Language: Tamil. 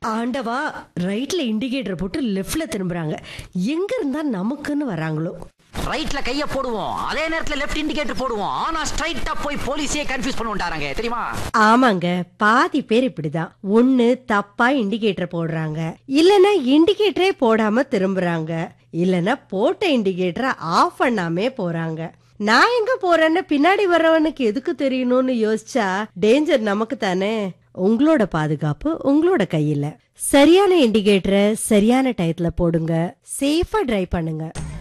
ஆண்டவா ரைட்ல இண்டிகேட்டர் போட்டு லெஃப்ட்ல திரும்புறாங்க எங்க இருந்தா நமக்குன்னு வராங்களோ ரைட்ல கைய போடுவோம் அதே நேரத்துல லெஃப்ட் இண்டிகேட்டர் போடுவோம் ஆனா ஸ்ட்ரைட்டா போய் போலீஸே கன்ஃபியூஸ் பண்ணுவாங்க தெரியுமா ஆமாங்க பாதி பேர் இப்படிதான் ஒண்ணு தப்பா இண்டிகேட்டர் போடுறாங்க இல்லனா இண்டிகேட்டரே போடாம திரும்புறாங்க இல்லனா போட்ட இண்டிகேட்டரை ஆஃப் பண்ணாமே போறாங்க நான் எங்க போறேன்னு பின்னாடி வர்றவனுக்கு எதுக்கு தெரியணும்னு யோசிச்சா டேஞ்சர் நமக்கு தானே உங்களோட பாதுகாப்பு உங்களோட கையில சரியான இண்டிகேட்டரை சரியான டயத்துல போடுங்க சேஃபா டிரைவ் பண்ணுங்க